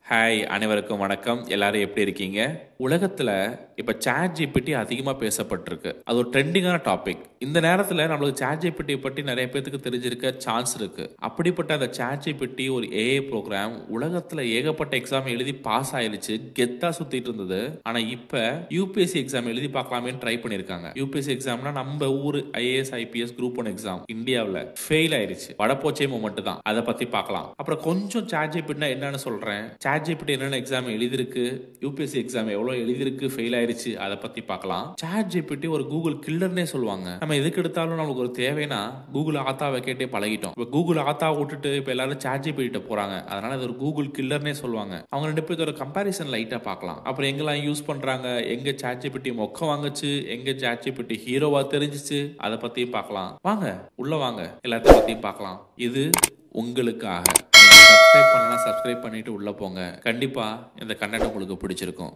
hi அனைவருக்கும் வணக்கம் எல்லாரும் எப்படி இருக்கீங்க உலகத்துல இப்ப சேட் ஜிபிடி அதிகமா பேசப்பட்டிருக்கு அது ஒரு ட்ரெண்டிங்கான டாபிக் இந்த நேரத்துல நம்மளுக்கு சேட் ஜிபிடி பற்றி நிறைய பேத்துக்கு தெரிஞ்சிருக்க சான்ஸ் இருக்கு அப்படிப்பட்ட அந்த சேட் ஜிபிடி ஒரு ஏஐ ப்ரோக்ராம் உலகத்துல ஏகப்பட்ட எக்ஸாம் எழுதி பாஸ் ஆயிருச்சு கெத்தா சுத்திட்டு இருந்தது ஆனா இப்ப யூபிஎஸ்சி எக்ஸாம் எழுதி பார்க்கலாமேன்னு ட்ரை பண்ணிருக்காங்க யூபிஎஸ்சி எக்ஸாம்னா நம்ம ஊர் IAS IPS group one exam இந்தியாவில் ஃபெயில் ஆயிருச்சு வடப்போச்சே மூமெண்ட் தான் அதை பத்தி பார்க்கலாம் அப்புறம் கொஞ்சம் சேட் ஜிபிட்னா என்னன்னு சொல்றேன் சேட் ஜிபிடி என்னென்ன எக்ஸாம் எழுதிருக்கு யூபிஎஸ்சி எக்ஸாம் எவ்வளவு எழுதிருக்கு ஃபெயில் ஆயிருச்சு அதை பத்தி பார்க்கலாம் சேட் ஜிபிடி ஒரு கூகுள் கில்லர்னே சொல்லுவாங்க நம்ம எதுக்கு எடுத்தாலும் நமக்கு ஒரு தேவைனா கூகுள் ஆத்தாவை கேட்டே பழகிட்டோம் இப்போ கூகுள் ஆத்தா விட்டுட்டு இப்போ எல்லாரும் சேட் ஜிபிடி போறாங்க அதனால அது ஒரு கூகுள் கில்லர்னே சொல்லுவாங்க அவங்க ரெண்டு பேர்த்தோட கம்பாரிசன் லைட்டா பார்க்கலாம் அப்புறம் எங்கெல்லாம் யூஸ் பண்றாங்க எங்க சேட் ஜிபிடி மொக்க வாங்குச்சு எங்க சேட் ஜிபிடி ஹீரோவா தெரிஞ்சிச்சு அதை பத்தியும் பார்க்கலாம் வாங்க உள்ள வாங்க எல்லாத்தையும் பத்தியும் பார்க்கலாம் இது உங்களுக்காக நீங்க சப்ஸ்கிரைப் பண்ணலாம் சப்ஸ்கிரைப் பண்ணிட்டு உள்ள போங்க கண்டிப்பா இந்த கண்டென்ட் உங்களுக்கு பிடிச்சிருக்கும்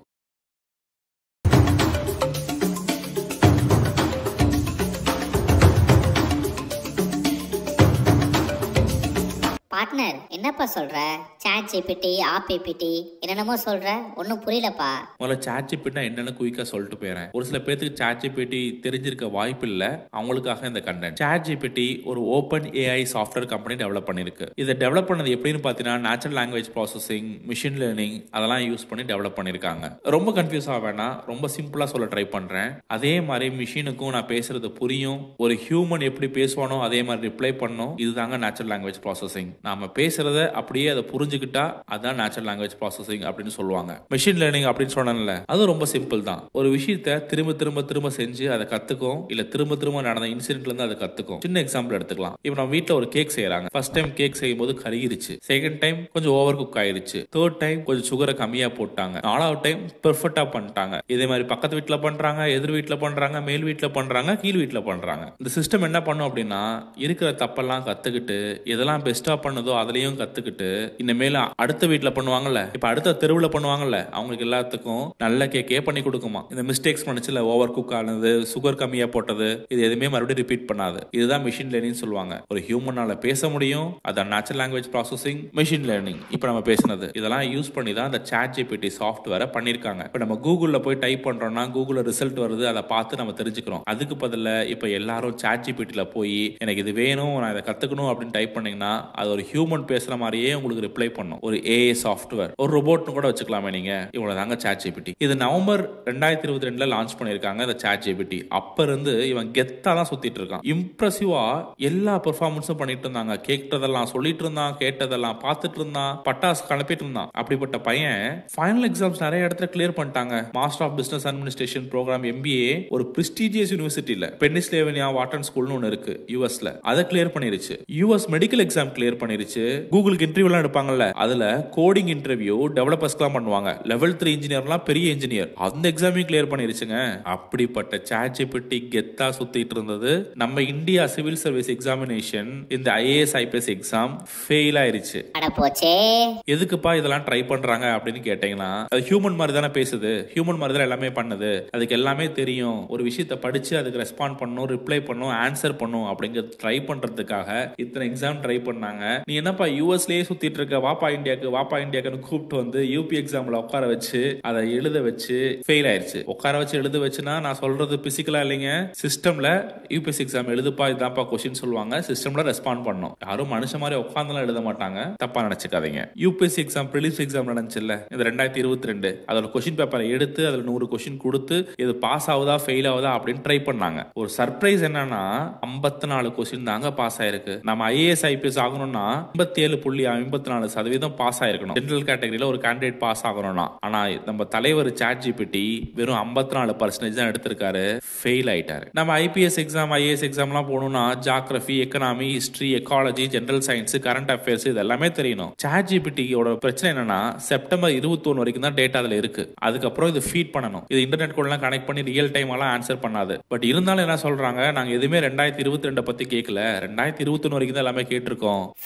பார்ட்னர் என்னப்பா சொல்ற சாட் ஜிபிடி ஆப் ஏபிடி என்னென்னமோ சொல்ற ஒன்றும் புரியலப்பா முதல்ல சேட் ஜிபிட்னா என்னன்னு குயிக்கா சொல்லிட்டு போயிறேன் ஒரு சில பேருக்கு சேட் ஜிபிடி தெரிஞ்சிருக்க வாய்ப்பு இல்ல அவங்களுக்காக இந்த கண்டென்ட் சேட் ஜிபிடி ஒரு open AI software company develop பண்ணிருக்கு இதை டெவலப் பண்ணது எப்படின்னு பார்த்தீங்கன்னா natural language processing machine learning அதெல்லாம் யூஸ் பண்ணி டெவலப் பண்ணிருக்காங்க ரொம்ப கன்ஃபியூஸ் ஆக வேணாம் ரொம்ப சிம்பிளா சொல்ல ட்ரை பண்றேன் அதே மாதிரி மிஷினுக்கும் நான் பேசுறது புரியும் ஒரு ஹியூமன் எப்படி பேசுவானோ அதே மாதிரி ரிப்ளை பண்ணும் இதுதாங்க நேச்சுரல் லாங்குவேஜ் ப்ராசஸிங் நாம பேசுறத அப்படியே அதை புரிஞ்சுக்கிட்டா அதான் நேச்சுரல் லாங்குவேஜ் ப்ராசஸிங் அப்படின்னு சொல்லுவாங்க மிஷின் லேர்னிங் அப்படின்னு சொன்னேன்ல அது ரொம்ப சிம்பிள் தான் ஒரு விஷயத்த திரும்ப திரும்ப திரும்ப செஞ்சு அதை கத்துக்கும் இல்ல திரும்ப திரும்ப நடந்த இன்சிடென்ட்ல இருந்து அதை கத்துக்கும் சின்ன எக்ஸாம்பிள் எடுத்துக்கலாம் இப்போ நம்ம வீட்ல ஒரு கேக் செய்யறாங்க ஃபர்ஸ்ட் டைம் கேக் செய்யும் போது கருகிருச்சு செகண்ட் டைம் கொஞ்சம் ஓவர் குக் ஆயிருச்சு தேர்ட் டைம் கொஞ்சம் சுகரை கம்மியா போட்டாங்க நாலாவது டைம் பெர்ஃபெக்டா பண்ணிட்டாங்க இதே மாதிரி பக்கத்து வீட்ல பண்றாங்க எதிர் வீட்ல பண்றாங்க மேல் வீட்ல பண்றாங்க கீழ் வீட்ல பண்றாங்க இந்த சிஸ்டம் என்ன பண்ணும் அப்படின்னா இருக்கிற தப்பெல்லாம் கத்துக்கிட்டு எதெல்லாம் பெஸ்டா பண்ணுதோ அதுலயும் கத்துக்கிட்டு இனிமேல அடுத்த வீட்ல பண்ணுவாங்கல்ல இப்ப அடுத்த தெருவுல பண்ணுவாங்கல்ல அவங்களுக்கு எல்லாத்துக்கும் நல்ல கேக்கே பண்ணி கொடுக்குமா இந்த மிஸ்டேக்ஸ் பண்ணுச்சுல ஓவர் குக் ஆனது சுகர் கம்மியா போட்டது இது எதுவுமே மறுபடியும் ரிப்பீட் பண்ணாது இதுதான் மிஷின் லேர்னிங் சொல்லுவாங்க ஒரு ஹியூமனால பேச முடியும் அதான் natural language processing machine learning இப்போ நம்ம பேசினது இதெல்லாம் யூஸ் பண்ணி தான் அந்த சாட் ஜிபிடி சாஃப்ட்வேரை பண்ணிருக்காங்க இப்போ நம்ம கூகுள்ல போய் டைப் பண்றோம்னா கூகுள்ல ரிசல்ட் வருது அதை பார்த்து நம்ம தெரிஞ்சுக்கிறோம் அதுக்கு பதிலா இப்போ எல்லாரும் சாட் ஜிபிடில போய் எனக்கு இது வேணும் நான் இதை கத்துக்கணும் அப்படின்னு டைப் பண்ணீங்கன்னா அது ஒரு ஹியூமன் பேசுற மாதிரியே உங்களுக்கு ரிப்ளை பண்ணும் ஒரு ஏஏ சாஃப்ட்வேர் ஒரு ரோபோட்னு கூட வச்சுக்கலாமே நீங்க இவ்வளவு தாங்க சாட் ஜிபிடி இது நவம்பர் ரெண்டாயிரத்தி இருபத்தி ரெண்டுல லான்ச் பண்ணிருக்காங்க இந்த சாட் ஜிபிடி அப்ப இருந்து இவன் கெத்தா தான் சுத்திட்டு இருக்கான் இம்ப்ரெசிவா எல்லா பெர்ஃபார்மன்ஸும் பண்ணிட்டு இருந்தாங்க கேட்டதெல்லாம் சொல்லிட்டு இருந்தான் கேட்டதெல்லாம் பார்த்துட்டு இருந்தான் பட்டாசு கிளப்பிட்டு இருந்தான் அப்படிப்பட்ட பையன் ஃபைனல் எக்ஸாம்ஸ் நிறைய இடத்துல கிளியர் பண்ணிட்டாங்க master of business administration program MBA ஒரு பிரிஸ்டீஜியஸ் யூனிவர்சிட்டியில பென்னிஸ்லேவனியா வாட்டன் ஸ்கூல்னு ஒன்று இருக்கு யூஎஸ்ல அதை கிளியர் பண்ணிருச்சு யூஎஸ் மெடிக்கல் எக்ஸாம் கிளியர் பண்ணிருச்சு கூகுளுக்கு இன்டர்வியூலாம் எடுப்பாங்கல்ல அதுல கோடிங் இன்டர்வியூ டெவலப்பர்ஸ்க்குலாம் பண்ணுவாங்க லெவல் த்ரீ இன்ஜினியர்லாம் பெரிய இன்ஜினியர் அந்த எக்ஸாமையும் கிளியர் பண்ணிருச்சுங்க அப்படிப்பட்ட சாட் ஜிபிடி கெத்தா சுத்திட்டு இருந்தது நம்ம இந்தியா சிவில் சர்வீஸ் எக்ஸாமினேஷன் இந்த ஐஏஎஸ் ஐபிஎஸ் எக்ஸாம் ஃபெயில் ஆயிருச்சு அட போச்சே எதுக்குப்பா இதெல்லாம் ட்ரை பண்றாங்க அப்படின்னு கேட்டீங்கன்னா அது ஹியூமன் மாதிரி தானே பேசுது ஹியூமன் மாதிரி தான் எல்லாமே பண்ணுது அதுக்கு எல்லாமே தெரியும் ஒரு விஷயத்த படிச்சு அதுக்கு ரெஸ்பாண்ட் பண்ணும் ரிப்ளை பண்ணும் ஆன்சர் பண்ணும் அப்படிங்கிறது ட்ரை பண்றதுக்காக இத்தனை எக்ஸாம் ட்ரை பண்ணாங்க நீ என்னப்பா யூஎஸ்லயே சுத்திட்டு இருக்க வாப்பா இந்தியாக்கு வாப்பா இந்தியாக்குன்னு கூப்பிட்டு வந்து யூபி எக்ஸாம்ல உட்கார வச்சு அதை எழுத வச்சு ஃபெயில் ஆயிருச்சு உட்கார வச்சு எழுத வச்சுன்னா நான் சொல்றது பிசிக்கலா இல்லைங்க சிஸ்டம்ல யூபிஎஸ் எக்ஸாம் எழுதுப்பா இதான்ப்பா கொஸ்டின் சொல்லுவாங்க சிஸ்டம்ல ரெஸ்பாண்ட் பண்ணும் யாரும் மனுஷன் மாதிரி உட்காந்துலாம் எழுத மாட்டாங்க தப்பா நினைச்சுக்காதீங்க யூபிஎஸ்சி எக்ஸாம் ப்ரிலிம்ஸ் எக்ஸாம் நடந்துச்சுல்ல இந்த ரெண்டாயிரத்தி இருபத்தி ரெண்டு அதோட கொஸ்டின் பேப்பரை எடுத்து அதுல நூறு கொஸ்டின் கொடுத்து இது பாஸ் ஆகுதா ஃபெயில் ஆகுதா அப்படின்னு ட்ரை பண்ணாங்க ஒரு சர்ப்ரைஸ் என்னன்னா ஐம்பத்தி நாலு கொஸ்டின் தாங்க பாஸ் ஆயிருக்கு நம்ம ஐஏஎஸ் ஐபிஎஸ் ஆகணும்னா ஐம்பத்தி ஏழு புள்ளி ஐம்பத்தி நாலு சதவீதம் பாஸ் ஆயிருக்கணும் ஜென்ரல் கேட்டகரியில ஒரு கேண்டிடேட் பாஸ் ஆகணும்னா ஆனா நம்ம தலைவர் சாட் ஜிபிடி வெறும் ஐம்பத்தி நாலு பர்சன்டேஜ் தான் எடுத்திருக்காரு ஃபெயில் ஆயிட்டாரு நம்ம ஐபிஎஸ் எக்ஸாம் ஐஏஎஸ் எக்ஸாம்லாம் போகணும்னா geography economy history ecology general science current affairs இது எல்லாமே தெரியணும் சாட் ஜிபிடியோட பிரச்சனை என்னன்னா செப்டம்பர் இருபத்தொன்னு வரைக்கும் தான் டேட்டா அதுல இருக்கு அதுக்கப்புறம் இது ஃபீட் பண்ணணும் இது இன்டர்நெட் கூட கனெக்ட் பண்ணி ரியல் டைம் எல்லாம் ஆன்சர் பண்ணாது பட் இருந்தாலும் என்ன சொல்றாங்க நாங்க எதுவுமே ரெண்டாயிரத்தி இருபத்தி ரெண்டை பத்தி கேட்கல ரெண்டாயிரத்தி இருபத்தொன்னு வரைக்கும் தான் எல்லாமே கேட்டிருக்கோம்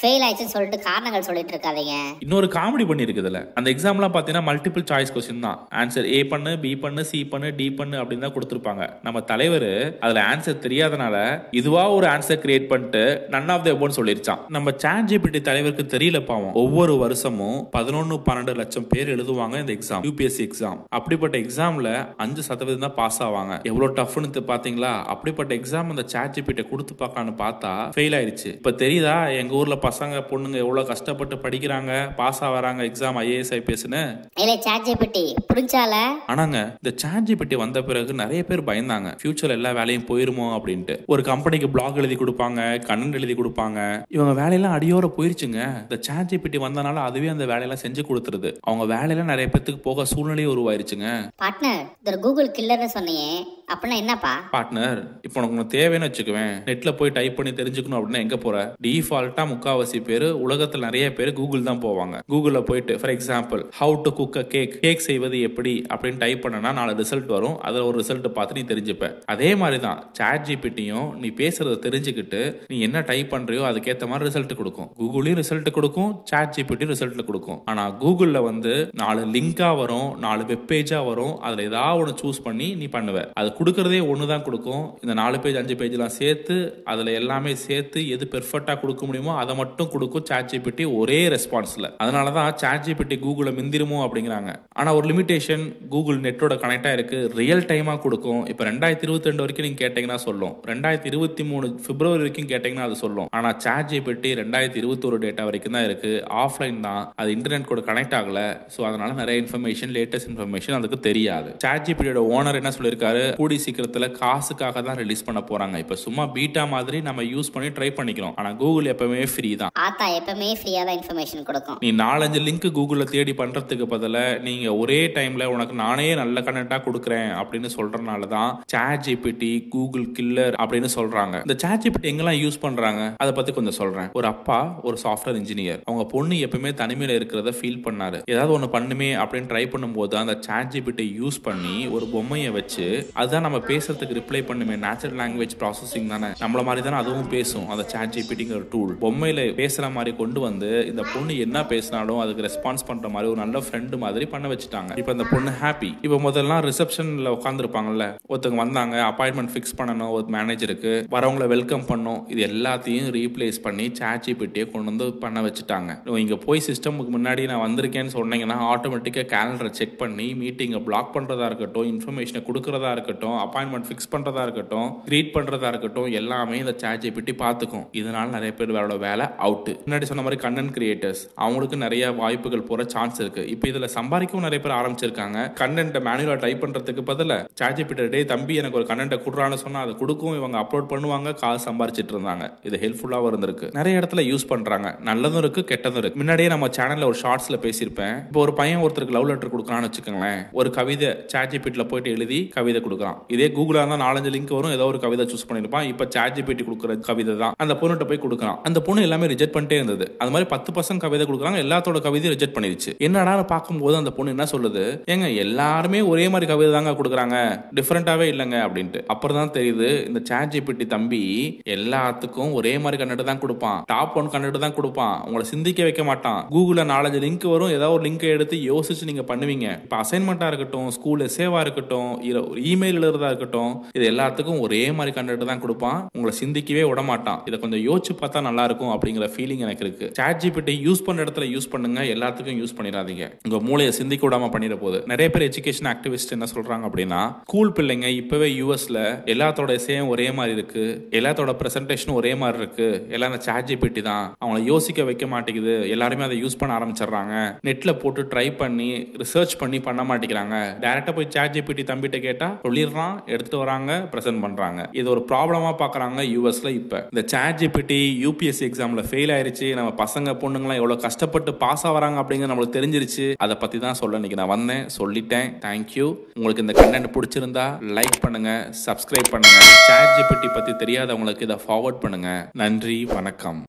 ஃபெயில் ஆயிடுச்சுன்னு சொல்லிட்டு காரணங்கள் சொல்லிட்டு இருக்காதீங்க இன்னொரு காமெடி பண்ணியிருக்குதுல அந்த எக்ஸாம்லாம் பார்த்தீங்கன்னா மல்டிபிள் சாய்ஸ் கொஸ்டின் தான் ஆன்சர் ஏ பண்ணு பி பண்ணு சி பண்ணு டி பண்ணு அப்படின்னு தான் கொடுத்துருப்பாங்க நம்ம தலைவர் அதில் ஆன்சர் தெரியாதனால இதுவா ஒரு ஆன்சர் கிரியேட் பண்ணிட்டு நன் ஆஃப் த எபோன்னு சொல்லிருச்சான் நம்ம சாட் ஜிபிடி தலைவருக்கு தெரியல பாவம் ஒவ்வொரு வருஷமும் பதினொன்று பன்னெண்டு லட்சம் பேர் எழுதுவாங்க இந்த எக்ஸாம் யூபிஎஸ்சி எக்ஸாம் அப்படிப்பட்ட எக்ஸாம்ல அஞ்சு சதவீதம் தான் பாஸ் ஆவாங்க எவ்வளோ டஃப்னு பார்த்தீங்களா அப்படிப்பட்ட எக்ஸாம் அந்த சாட் ஜிபிட்ட கொடுத்து பார்க்கலான்னு பார்த்தா ஃபெயில் ஆயிடுச்சு இப்போ தெரியுதா எங்க ஊர்ல பசங்க பொண்ணுங்க எவ்வளோ கஷ்டப்பட்டு படிக்கிறாங்க பாஸ் ஆகிறாங்க எக்ஸாம் ஐஏஎஸ் ஐபிஎஸ்னு இல்லை சாட் ஜிபிடி புரிஞ்சால ஆனாங்க இந்த சாட் ஜிபிடி வந்த பிறகு நிறைய பேர் பயந்தாங்க ஃபியூச்சர்ல எல்லா வேலையும் போயிருமோ அப்படின்ட்டு ஒரு கம்பெனிக்கு பிளாக் எழுதி கொடுப்பாங்க கண்ணன் எழுதி கொடுப்பாங்க இவங்க வேலையெல்லாம் அடியோட போயிருச்சுங்க இந்த சாட் ஜிபிடி வந்தனால அதுவே அந்த வேலையெல்லாம் செஞ்சு கொடுத்துருது அவங்க வேலையெல்லாம் நிறைய பேத்துக்கு போக சூழ்நிலையே உருவாயிருச்சுங்க பார்ட்னர் இது கூகுள் கில்லர்னு சொன்னியே அப்படின்னா என்னப்பா பார்ட்னர் இப்போ உனக்கு உனக்கு தேவைன்னு வச்சுக்குவேன் நெட்ல போய் டைப் பண்ணி தெரிஞ்சுக்கணும் அப்படின்னா எங்க போற டிஃபால்ட்டா முக்காவாசி பேர் உலகத்துல நிறைய பேர் கூகுள் தான் போவாங்க கூகுள்ல போயிட்டு for example how to cook a cake cake செய்வது எப்படி அப்படின்னு டைப் பண்ணனா நாலு ரிசல்ட் வரும் அதுல ஒரு ரிசல்ட் பார்த்து நீ தெரிஞ்சுப்ப அதே மாதிரி தான் சாட் ஜிபிட்டியும் நீ பேசுறத தெரிஞ்சுக்கிட்டு நீ என்ன டைப் பண்றியோ அதுக்கேற்ற மாதிரி ரிசல்ட் கொடுக்கும் கூகுளையும் ரிசல்ட் கொடுக்கும் சாட் ஜிபிட்டியும் ரிசல்ட் கொடுக்கும் ஆனா கூகுள்ல வந்து நாலு லிங்கா வரும் நாலு வெப் பேஜா வரும் அதுல ஏதாவது ஒன்று சூஸ் பண்ணி நீ பண்ணுவ அது கொடுக்கறதே ஒன்று தான் கொடுக்கும் இந்த நாலு பேஜ் அஞ்சு பேஜ்லாம் சேர்த்து அதில் எல்லாமே சேர்த்து எது பெர்ஃபெக்டாக கொடுக்க முடியுமோ அதை மட்டும் கொடுக்கும் சாட் ஜிபிடி ஒரே ரெஸ்பான்ஸில் அதனால தான் சாட் ஜிபிடி கூகுளை மிந்திருமோ அப்படிங்கிறாங்க ஆனால் ஒரு லிமிடேஷன் கூகுள் நெட்டோட கனெக்டாக இருக்கு ரியல் டைமாக கொடுக்கும் இப்போ ரெண்டாயிரத்தி இருபத்தி ரெண்டு வரைக்கும் நீங்கள் கேட்டிங்கன்னா சொல்லும் ரெண்டாயிரத்தி இருபத்தி மூணு பிப்ரவரி வரைக்கும் கேட்டிங்கன்னா அது சொல்லும் ஆனால் சாட் ஜிபிடி ரெண்டாயிரத்தி இருபத்தொரு டேட்டா வரைக்கும் தான் இருக்கு ஆஃப்லைன் தான் அது இன்டர்நெட் கூட கனெக்ட் ஆகல ஸோ அதனால நிறைய இன்ஃபர்மேஷன் லேட்டஸ்ட் இன்ஃபர்மேஷன் அதுக்கு தெரியாது சாட் ஜிபிடியோட ஓனர் என்ன சொல்லியிருக்காரு கூடி சீக்கிரத்தில் காசுக்காக தான் ரிலீஸ் பண்ண போறாங்க இப்போ சும்மா பீட்டா மாதிரி நம்ம யூஸ் பண்ணி ட்ரை பண்ணிக்கிறோம் ஆனால் கூகுள் எப்பவுமே ஃப்ரீ தான் ஆத்தா எப்பவுமே ஃப்ரீயாக தான் இன்ஃபர்மேஷன் கொடுக்கும் நீ நாலஞ்சு லிங்க் கூகுளில் தேடி பண்ணுறதுக்கு பதிலாக நீங்கள் ஒரே டைமில் உனக்கு நானே நல்ல கண்டென்ட்டாக கொடுக்குறேன் அப்படின்னு சொல்கிறனால தான் சாட் ஜிபிடி கூகுள் கில்லர் அப்படின்னு சொல்கிறாங்க இந்த சாட் ஜிபிடி எங்கெல்லாம் யூஸ் பண்ணுறாங்க அதை பற்றி கொஞ்சம் சொல்கிறேன் ஒரு அப்பா ஒரு சாஃப்ட்வேர் இன்ஜினியர் அவங்க பொண்ணு எப்பவுமே தனிமையில் இருக்கிறத ஃபீல் பண்ணாரு ஏதாவது ஒன்று பண்ணுமே அப்படின்னு ட்ரை பண்ணும்போது அந்த சாட் ஜிபிடி யூஸ் பண்ணி ஒரு பொம்மையை வச்சு அதுதான் நம்ம பேசுறதுக்கு ரிப்ளை பண்ணுமே நேச்சுரல் லாங்குவேஜ் ப்ராசஸிங் தானே நம்மள மாதிரி தானே அதுவும் பேசும் அந்த சாட் ஜிபிடிங்கிற டூல் பொம்மையில பேசுற மாதிரி கொண்டு வந்து இந்த பொண்ணு என்ன பேசினாலும் அதுக்கு ரெஸ்பான்ஸ் பண்ற மாதிரி ஒரு நல்ல ஃப்ரெண்டு மாதிரி பண்ண வச்சுட்டாங்க இப்போ இந்த பொண்ணு ஹாப்பி இப்போ முதல்லாம் ரிசப்ஷன்ல உட்காந்துருப்பாங்கல்ல ஒருத்தவங்க வந்தாங்க அப்பாயின்மெண்ட் ஃபிக்ஸ் பண்ணணும் ஒரு மேனேஜருக்கு வரவங்களை வெல்கம் பண்ணும் இது எல்லாத்தையும் ரீப்ளேஸ் பண்ணி சாட் ஜிபிடியை கொண்டு வந்து பண்ண வச்சுட்டாங்க இங்க போய் சிஸ்டமுக்கு முன்னாடி நான் வந்திருக்கேன்னு சொன்னீங்கன்னா ஆட்டோமேட்டிக்காக கேலண்டரை செக் பண்ணி மீட்டிங்கை பிளாக் பண்றதா இருக்கட்டும் இன்ஃபர்மேஷனை கொடுக்கறதா இருக்கட்டும் அப்பாயின்மெண்ட் ஃபிக்ஸ் பண்றதா இருக்கட்டும் க்ரீட் பண்றதா இருக்கட்டும் எல்லாமே இந்த சாட் ஜிபிடி பார்த்துக்கும் இதனால நிறைய பேர் வேற வேலை அவுட் முன்னாடி சொன்ன மாதிரி கண்டென்ட் கிரியேட்டர்ஸ் அவங்களுக்கு நிறைய வாய்ப்புகள் போற சான்ஸ் இருக்கு இப்போ இதுல சம்பாதிக்கவும் நிறைய பேர் ஆரம்பிச்சிருக்காங்க கண்டென்ட்டை மேனுவலா டைப் பண்றதுக்கு பதிலா சாட் ஜிபிடி டே தம்பி எனக்கு ஒரு கண்டென்ட்டை கொடுறான்னு சொன்னா அதை கொடுக்கும் இவங்க அப்லோட் பண்ணுவாங்க காசு சம்பாரிச்சிட்டு இருந்தாங்க இது ஹெல்ப்ஃபுல்லாகவும் இருந்திருக்கு நிறைய இடத்துல யூஸ் பண்றாங்க நல்லதும் இருக்கு கெட்டதும் இருக்கு முன்னாடியே நம்ம சேனல்ல ஒரு ஷார்ட்ஸ்ல பேசியிருப்பேன் இப்போ ஒரு பையன் ஒருத்தருக்கு லவ் லெட்டர் கொடுக்குறான்னு வச்சுக்கோங்களேன் ஒரு கவிதை சாட் ஜிபிடியில் போயிட்டு எழுதி கவிதை கொடுக்குறான் இதே கூகுளாக இருந்தால் நாலஞ்சு லிங்க் வரும் ஏதோ ஒரு கவிதை சூஸ் பண்ணியிருப்பான் இப்போ சாட் ஜிபிடி கொடுக்குற கவிதை தான் அந்த பொண்ணுகிட்ட போய் கொடுக்குறான் அந்த பொண்ணு எல்லாமே ரிஜெக்ட் பண்ணிட்டே இருந்தது அது மாதிரி பத்து பர்சன்ட் கவிதை கொடுக்குறாங்க எல்லாத்தோட கவிதையும் ரிஜெக்ட் பண்ணிருச்சு என்னடான்னு பார்க்கும்போது அந்த பொண்ணு என்ன சொல்லுது ஏங்க எல்லாருமே ஒரே மாதிரி கவிதை தாங்க கொடுக்குறாங்க டிஃப்ரெண்டாவே இல்லைங்க அப்படின்ட்டு அப்புறம் தான் தெரியுது இந்த சாட் ஜிபிடி தம்பி எல்லாத்துக்கும் ஒரே மாதிரி கண்டென்ட் தான் கொடுப்பான் டாப் ஒன் கண்டென்ட் தான் கொடுப்பான் உங்களை சிந்திக்க வைக்க மாட்டான் கூகுள்ல நாலஞ்சு லிங்க் வரும் ஏதாவது ஒரு லிங்க் எடுத்து யோசிச்சு நீங்க பண்ணுவீங்க இப்போ அசைன்மெண்ட்டா இருக்கட்டும் ஸ்கூல் எஸ்ஏவா இருக்கட்டும் இல்ல ஒரு இமெயில் எழுதுறதா இருக்கட்டும் இது எல்லாத்துக்கும் ஒரே மாதிரி கண்டென்ட் தான் கொடுப்பான் உங்களை சிந்திக்கவே விட மாட்டான் இதை கொஞ்சம் யோசிச்சு பார்த்தா நல்லா இருக்கும் அப்படிங்கிற ஃபீலிங் எனக்கு இருக்கு சாட் ஜிபிடி யூஸ் பண்ண இடத்துல யூஸ் பண்ணுங்க எல்லாத்துக்கும் யூஸ் பண்ணிடாதீங்க உங்க மூளையை சிந்திக்க விடாம பண்ணிட போகுது நிறைய பேர் எஜுகேஷன் ஆக்டிவிஸ்ட் என்ன சொல்றாங்க அப்படின்னா ஸ்கூல் பிள்ளைங்க இப்பவே யூஎஸ்ல எல்லாத்தோட எஸ்ஏயும் ஒரே மாதிரி இருக்கு எல்லாத்தோட பிரசன்டேஷனும் ஒரே மாதிரி இருக்கு எல்லாம் அந்த சாட் ஜிபிடி தான் அவங்கள யோசிக்க வைக்க மாட்டேங்குது எல்லாருமே அதை யூஸ் பண்ண ஆரம்பிச்சிடுறாங்க நெட்ல போட்டு ட்ரை பண்ணி ரிசர்ச் பண்ணி பண்ண மாட்டேங்கிறாங்க டேரக்டா போய் சாட் ஜிபிடி தம்பிட்ட கேட்டா சொல்லிடுறான் எடுத்துட்டு வராங்க பிரசன்ட் பண்றாங்க இது ஒரு ப்ராப்ளமா பாக்குறாங்க யூஎஸ்ல இப்ப இந்த சாட் ஜிபிடி யூபிஎஸ்சி எக்ஸாம்ல ஃபெயில் ஆயிருச்சு நம்ம பசங்க பொண்ணுங்களாம் எவ்வளவு கஷ்டப்பட்டு பாஸ் ஆகிறாங்க அப்படிங்கிறது நம்மளுக்கு தெரிஞ்சிருச்சு அதை பத்தி தான் சொல்ல இன்னைக்கு நான் வந்தேன் சொல்லிட்டேன் தேங்க்யூ உங்களுக்கு இந்த கண்டென்ட் பிடிச்சிருந்தா லைக் பண்ணுங்க சப்ஸ்கிரைப் பண்ணுங்க சாட் ஜிபிடி பத்தி தெரியாதவங்களுக்கு இதை ஃபார்வர்ட் பண்ணுங்க நன்றி வணக்கம்